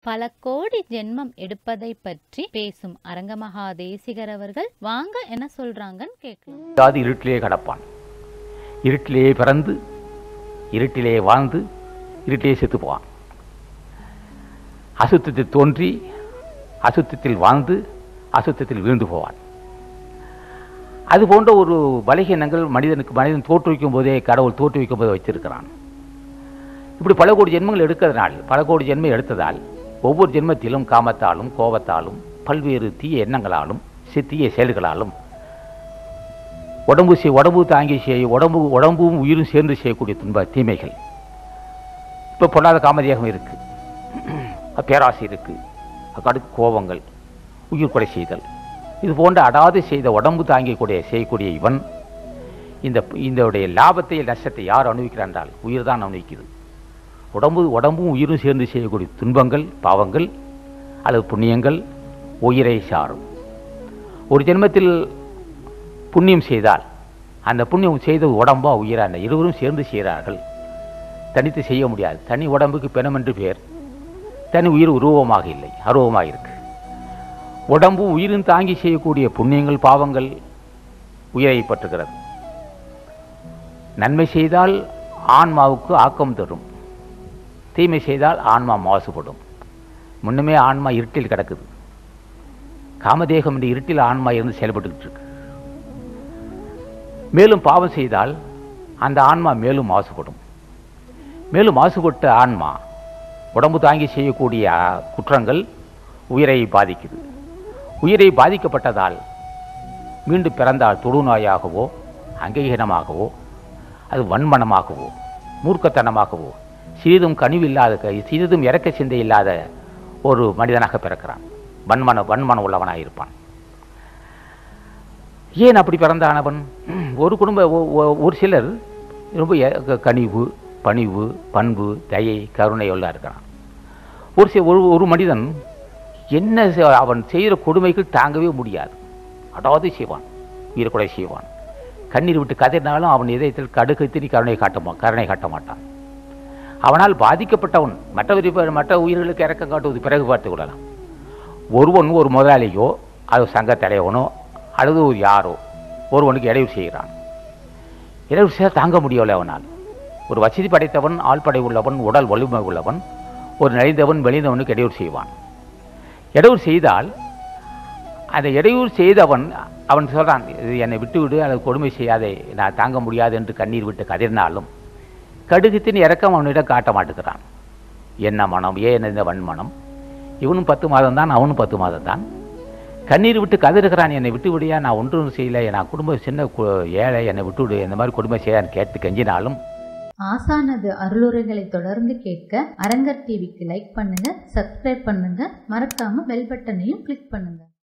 பல கோடி ஜென்மம் எடுப்பதை பற்றி பேசும் அரங்கமகா தேசிகர் அவர்கள் வாங்க என்ன சொல்றாங்கன்னு கேட்கலாம் அதாவது இருட்டிலே கடப்பான் இருட்டிலே பிறந்து இருட்டிலே வாழ்ந்து இருட்டிலே செத்து போவான் அசுத்தத்தில் தோன்றி அசுத்தத்தில் வாழ்ந்து அசுத்தத்தில் வீழ்ந்து போவான் அது போன்ற ஒரு பலகீனங்கள் மனிதனுக்கு மனிதன் தோற்றுவிக்கும் போதே கடவுள் தோற்றுவிக்கும் போதே வைத்திருக்கிறான் இப்படி பல கோடி ஜென்மங்கள் எடுக்கிறதுனால் பல கோடி ஜென்மம் எடுத்ததால் ஒவ்வொரு ஜென்மத்திலும் காமத்தாலும் கோபத்தாலும் பல்வேறு தீய எண்ணங்களாலும் சி- தீய செயல்களாலும் உடம்பு செய் உடம்பு தாங்கி செய் உடம்பு உடம்பும் உயிரும் சேர்ந்து செய்யக்கூடிய துன்ப தீமைகள் இப்போ பொல்லாத காமதேகம் இருக்கு பேராசை இருக்கு அடுத்து கோபங்கள் உயிர் கொலை செய்தல் இது போன்ற அடாது செய்த உடம்பு தாங்கிக்கூடிய செய்யக்கூடிய இவன் இந்த இதனுடைய லாபத்தை நஷ்டத்தை யார் அனுபவிக்கிறார் என்றால் உயிர் தான் அனுபவிக்குது உடம்பு உடம்பும் உயிரும் சேர்ந்து செய்யக்கூடிய துன்பங்கள் பாவங்கள் அல்லது புண்ணியங்கள் உயிரை சாரும் ஒரு ஜென்மத்தில் புண்ணியம் செய்தால் அந்த புண்ணியம் செய்த உடம்பா உயிரா அந்த இருவரும் சேர்ந்து செய்கிறார்கள் தனித்து செய்ய முடியாது தனி உடம்புக்கு பிணம் என்று பேர் தனி உயிர் உருவமாக இல்லை அருவமாக இருக்கு உடம்பு உயிரும் தாங்கி செய்யக்கூடிய புண்ணியங்கள் பாவங்கள் உயிரை பற்றுகிறது நன்மை செய்தால் ஆன்மாவுக்கு ஆக்கம் தரும் தீமை செய்தால் ஆன்மா மாசுபடும் முன்னுமே ஆன்மா இருட்டில் கிடக்குது காமதேகம் என்ற இருட்டில் ஆன்மா இருந்து செயல்பட்டுக்கிட்டு இருக்கு மேலும் பாவம் செய்தால் அந்த ஆன்மா மேலும் மாசுபடும் மேலும் மாசுபட்ட ஆன்மா உடம்பு தாங்கி செய்யக்கூடிய அஹ், குற்றங்கள் உயிரை பாதிக்குது உயிரை பாதிக்கப்பட்டதால் மீண்டும் பிறந்தால் தொடுநோயாகவோ அங்கீகனமாகவோ அது வன்மனமாகவோ மூர்க்கத்தனமாகவோ சிறிதும் கனிவு இல்லாத க- சிறிதும் இறக்க சிந்தை இல்லாத ஒரு மனிதனாக பிறக்கிறான் வன்மன வன்மனம் உள்ளவனாக இருப்பான் ஏன் அப்படி பிறந்தானவன் ம், ஒரு குடும்ப ஒ- ஒ- ஒரு சிலர் ரொம்ப எ- க- கனிவு பணிவு பண்பு தயை கருணை எல்லாம் இருக்கிறான் ஒரு சி ஒரு ஒரு மனிதன் என்ன செ- அவன் செய்கிற கொடுமைகள் தாங்கவே முடியாது அடாது செய்வான் உயிர்கொலை செய்வான் கண்ணீர் விட்டு கதறினாலும் அவன் இதயத்தில் கடுகு திரி கருணை காட்ட மா- கருணை காட்ட மாட்டான் அவனால் பாதிக்கப்பட்டவன் மற்றவர் மற்ற உயிர்களுக்கு இறக்கம் காட்டுவது பிறகு பார்த்து கொள்ளலாம் ஒருவன் ஒரு முதலாளியோ அது சங்க தலைவனோ அல்லது ஒரு யாரோ ஒருவனுக்கு இடையூறு செய்கிறான் இடையூறு செய்ய தாங்க முடியவில்லை அவனால் ஒரு வசதி படைத்தவன் ஆள்படை உள்ளவன் உடல் வலிமை உள்ளவன் ஒரு நலிந்தவன் வெளிந்தவனுக்கு இடையூறு செய்வான் இடையூறு செய்தால் அந்த இடையூறு செய்தவன் அவன் சொல்றான் இது என்னை விட்டு விடு அல்லது கொடுமை செய்யாதே நான் தாங்க முடியாது என்று கண்ணீர் விட்டு கதிர்னாலும் கடுகுத்தின் இறக்கம் அவனிடம் காட்ட மாட்டுகிறான் என்ன மனம் ஏன் இந்த வன்மனம் இவனும் பத்து மாதம் தான் அவனும் பத்து மாதம் தான் கண்ணீர் விட்டு கதறுகிறான் என்னை விட்டு விடியா நான் ஒன்றும் செய்யலை நான் குடும்பம் சின்ன கு- ஏழை என்னை விட்டு விடு இந்த மாதிரி குடும்பம் செய்யான்னு கேட்டு கெஞ்சினாலும் ஆசானது அருளுரைகளை தொடர்ந்து கேட்க அரங்கர் டிவிக்கு லைக் பண்ணுங்க சப்ஸ்கிரைப் பண்ணுங்க மறக்காம பெல் பட்டனையும் கிளிக் பண்ணுங்க